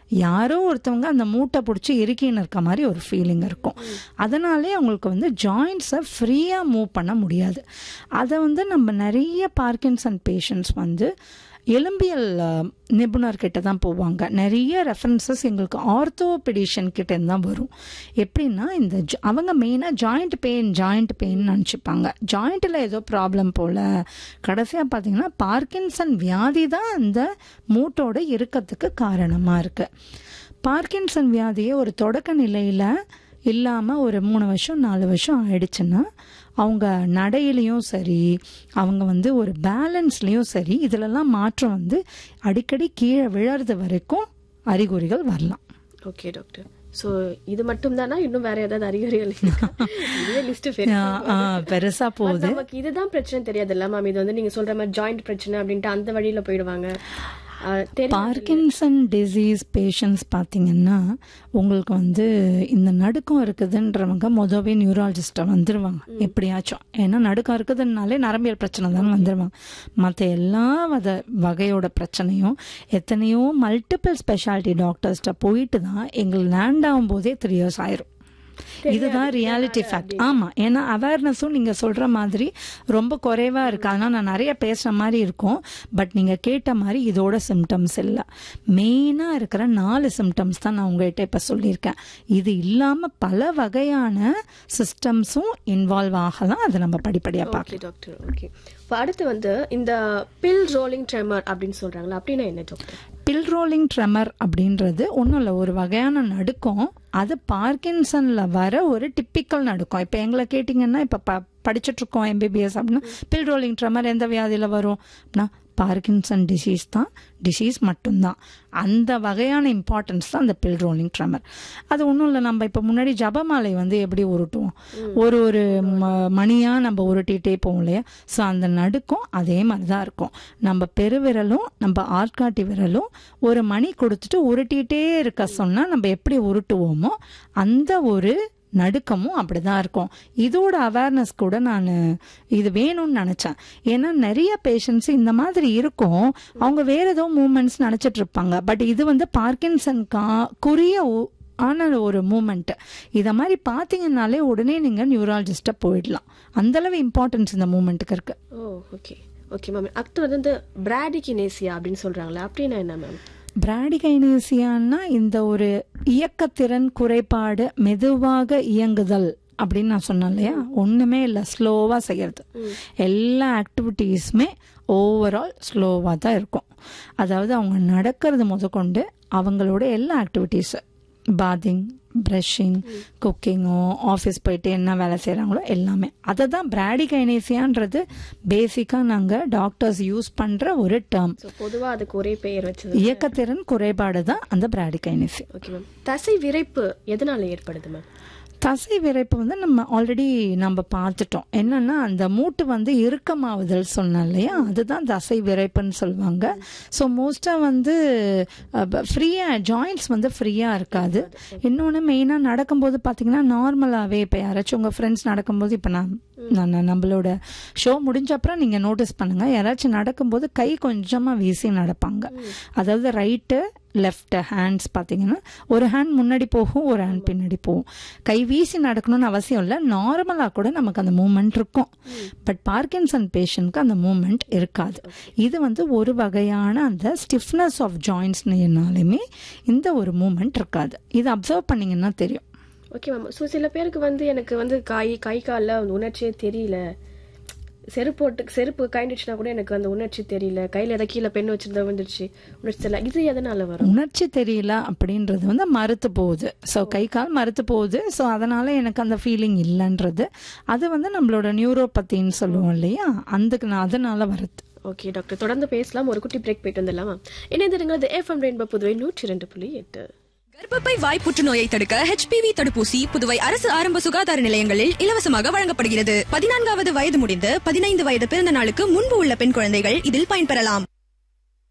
யாரோ ஒருத்தவங்க அந்த மூட்டை பிடிச்சி இறுக்கின்னு இருக்க மாதிரி ஒரு ஃபீலிங் இருக்கும் அதனாலே அவங்களுக்கு வந்து ஜாயிண்ட்ஸை ஃப்ரீயாக மூவ் பண்ண முடியாது அதை வந்து நம்ம நிறைய பார்க்கின்சன் பேஷண்ட்ஸ் வந்து எலும்பியல் அஹ், நிபுணர்கிட்ட தான் போவாங்க நிறைய ரெஃபரன்சஸ் எங்களுக்கு ஆர்த்தோபெடிஷன் கிட்ட இருந்து தான் வரும் எப்படின்னா இந்த ஜ- அவங்க மெயினாக ஜாயிண்ட் பெயின் ஜாயிண்ட் பெயின் நினச்சிப்பாங்க ஜாயிண்ட்டில் ஏதோ ப்ராப்ளம் போல் கடைசியாக பார்த்தீங்கன்னா பார்க்கின்சன் வியாதி தான் அந்த மூட்டோட இருக்கத்துக்கு காரணமாக இருக்குது பார்க்கின்சன் வியாதியை ஒரு தொடக்க நிலையில் இல்லாமல் ஒரு மூணு வருஷம் நாலு வருஷம் ஆயிடுச்சுன்னா அவங்க நடையிலையும் சரி அவங்க வந்து ஒரு பேலன்ஸ்லேயும் சரி இதிலெல்லாம் மாற்றம் வந்து அடிக்கடி கீழே விழறது வரைக்கும் அறிகுறிகள் வரலாம் ஓகே டாக்டர் சோ இது மட்டும் தானா இன்னும் வேற ஏதாவது அறிகுறிகள் இருக்கா? இதுவே லிஸ்ட் பெருசாக போகுது நமக்கு இதுதான் பிரச்சனை தெரியாதுல்ல மேம் இது வந்து நீங்க சொல்ற மாதிரி ஜாயிண்ட் பிரச்சனை அப்படின்ட்டு அந்த வழியில போயிடுவாங்க ஆஹ் தெரியும் பார்க்கின்சன் டிசீஸ் பேஷண்ட்ஸ் பார்த்தீங்கன்னா உங்களுக்கு வந்து இந்த நடுக்கம் இருக்குதுன்றவங்க மொதவே நியூராலஜிஸ்ட்டை வந்துடுவாங்க எப்படியாச்சும் ஏன்னா நடுக்கம் இருக்குதுன்னாலே நரம்பியல் பிரச்சனை தான் வந்துடுவாங்க மற்ற எல்லா வத வகையோட பிரச்சனையும் எத்தனையோ மல்டிபிள் ஸ்பெஷாலிட்டி டாக்டர்ஸ்ட்ட போயிட்டு தான் எங்களுக்கு லேண்ட் ஆகும்போதே த்ரீ இயர்ஸ் ஆயிரும் இதுதான் ரியாலிட்டி ஃபேக்ட் ஆமா ஏன்னா அவேர்னஸும் நீங்க சொல்ற மாதிரி ரொம்ப குறைவா இருக்கு அதனால நான் நிறைய பேசுற மாதிரி இருக்கும் பட் நீங்க கேட்ட மாதிரி இதோட சிம்டம்ஸ் இல்லை மெயினா இருக்கிற நாலு சிம்டம்ஸ் தான் நான் உங்ககிட்ட இப்ப சொல்லியிருக்கேன் இது இல்லாம பல வகையான சிஸ்டம்ஸும் இன்வால்வ் ஆகலாம் அதை நம்ம படிப்படியா பார்க்கலாம் ஓகே டாக்டர் ஓகே இப்போ அடுத்து வந்து இந்த பில் ரோலிங் ட்ரெமர் அப்படின்னு சொல்றாங்களா அப்படின்னா என்ன டாக்டர் பில் ரோலிங் ட்ரெமர் அப்படின்றது ஒன்றும் இல்லை ஒரு வகையான நடுக்கம் அது பார்க்கின்சனில் வர ஒரு டிப்பிக்கல் நடுக்கம் இப்போ எங்களை கேட்டிங்கன்னா இப்போ ப படிச்சுட்டு இருக்கோம் எம்பிபிஎஸ் அப்படின்னா பில் ரோலிங் ட்ரெமர் எந்த வியாதியில் வரும் அப்படின்னா பார்க்கின்சன் டிசீஸ் தான் டிசீஸ் மட்டும்தான் அந்த வகையான இம்பார்ட்டன்ஸ் தான் அந்த பில் ரோலிங் ட்ரெமர் அது ஒன்றும் இல்லை நம்ம இப்போ முன்னாடி ஜபமாலை வந்து எப்படி உருட்டுவோம் ஒரு ஒரு ம- மணியா நம்ம உருட்டிகிட்டே போவோம் இல்லையா ஸோ அந்த நடுக்கம் அதே மாதிரி தான் இருக்கும் நம்ம பெருவிரலும் நம்ம ஆள்காட்டி விரலும் ஒரு மணி கொடுத்துட்டு உருட்டிகிட்டே இருக்க சொன்னால் நம்ம எப்படி உருட்டுவோமோ அந்த ஒரு நடுக்கமும் அப்படிதான் இருக்கும் இதோட அவேர்னஸ் கூட நான் இது வேணும்னு நினைச்சேன் ஏன்னா நிறைய பேஷண்ட்ஸ் இந்த மாதிரி இருக்கும் அவங்க வேற ஏதோ மூமெண்ட்ஸ் நினைச்சிட்டு இருப்பாங்க பட் இது வந்து பார்க்கின்சன்கா குறிய ஒ- ஆன ஒரு மூமெண்ட் இதை மாதிரி பார்த்தீங்கன்னாலே உடனே நீங்கள் நியூராலஜிஸ்ட்டை போயிடலாம் அந்தளவு இம்பார்ட்டன்ஸ் இந்த மூமெண்ட்டுக்கு இருக்கு ஓ ஓகே ஓகே மேம் அடுத்து வந்து இந்த பிராடிகினேசியா அப்படின்னு சொல்றாங்களா அப்படின்னா என்ன மேம் பிராடிகைனேசியான்னா இந்த ஒரு இயக்கத்திறன் குறைபாடு மெதுவாக இயங்குதல் அப்படின்னு நான் சொன்னேன் இல்லையா ஒண்ணுமே இல்லை ஸ்லோவா செய்யறது எல்லா ஆக்டிவிட்டீஸுமே ஓவரால் ஸ்லோவாக தான் இருக்கும் அதாவது அவங்க நடக்கிறது முதற்கொண்டு அவங்களோட எல்லா ஆக்டிவிட்டீஸ் பாதிங் ப்ரஷிங் குக்கிங்கோ ஆஃபீஸ் போயிட்டு என்ன வேலை செய்கிறாங்களோ எல்லாமே அதை தான் பிராடிகைனேசியான்றது பேசிக்காக நாங்கள் டாக்டர்ஸ் யூஸ் பண்ணுற ஒரு டேர்ம் ஸோ பொதுவா அதுக்கு ஒரே பெயர் வச்சது இயக்கத்திறன் குறைபாடு தான் அந்த பிராடிகைனசி ஓகே மேம் தசை விரைப்பு எதனால ஏற்படுது மேம் தசை விரைப்பு வந்து நம்ம ஆல்ரெடி நம்ம பார்த்துட்டோம் என்னன்னா அந்த மூட்டு வந்து இறுக்கமாவுதல் சொன்னேன் இல்லையா அதுதான் தசை விரைப்புன்னு சொல்லுவாங்க ஸோ மோஸ்ட்டாக வந்து ஃப்ரீயாக ஜாயிண்ட்ஸ் வந்து ஃப்ரீயாக இருக்காது இன்னொன்று மெயினாக நடக்கும்போது பார்த்தீங்கன்னா நார்மலாகவே இப்போ யாராச்சும் உங்கள் ஃப்ரெண்ட்ஸ் நடக்கும்போது இப்போ நான் நான் நம்மளோட ஷோ முடிஞ்ச அப்புறம் நீங்கள் நோட்டீஸ் பண்ணுங்கள் யாராச்சும் நடக்கும்போது கை கொஞ்சமாக வீசி நடப்பாங்க அதாவது ரைட்டு லெஃப்ட் ஹேண்ட்ஸ் பார்த்தீங்கன்னா ஒரு ஹேண்ட் முன்னாடி போகும் ஒரு ஹேண்ட் பின்னாடி போகும் கை வீசி நடக்கணும்னு அவசியம் இல்லை நார்மலாக கூட நமக்கு அந்த மூமெண்ட் இருக்கும் பட் பார்க்கின்சன் பேஷண்ட்க்கு அந்த மூமெண்ட் இருக்காது இது வந்து ஒரு வகையான அந்த ஸ்டிஃப்னஸ் ஆஃப் ஜாயின்ஸ்னாலுமே இந்த ஒரு மூமெண்ட் இருக்காது இது அப்சர்வ் பண்ணீங்கன்னா தெரியும் ஓகே மேம் ஸோ சில பேருக்கு வந்து எனக்கு வந்து கை கை காலில் அந்த உணர்ச்சியே தெரியல செருப்பு போட்டு செருப்பு கைண்டுச்சுன்னா கூட எனக்கு அந்த உணர்ச்சி தெரியல கையில் எதை கீழே பெண் வச்சிருந்தா வந்துடுச்சு உணர்ச்சி தெரியல இது எதனால வரும் உணர்ச்சி தெரியல அப்படின்றது வந்து மறுத்து போகுது ஸோ கை கால் மறுத்து போகுது ஸோ அதனால எனக்கு அந்த ஃபீலிங் இல்லைன்றது அது வந்து நம்மளோட நியூரோபத்தின்னு சொல்லுவோம் இல்லையா அதுக்கு நான் அதனால வருது ஓகே டாக்டர் தொடர்ந்து பேசலாம் ஒரு குட்டி பிரேக் போயிட்டு வந்துடலாமா இணைந்திருங்கிறது எஃப்எம் ரெயின்போ புதுவை நூற்றி ரெண்டு புள்ளி எட்டு கர்ப்பப்பை வாய் புற்றுநோயை தடுக்க ஹெச்பிவி தடுப்பூசி புதுவை அரசு ஆரம்ப சுகாதார நிலையங்களில் இலவசமாக வழங்கப்படுகிறது பதினான்காவது வயது முடிந்து பதினைந்து வயது பிறந்த நாளுக்கு முன்பு உள்ள பெண் குழந்தைகள் இதில் பயன்பெறலாம்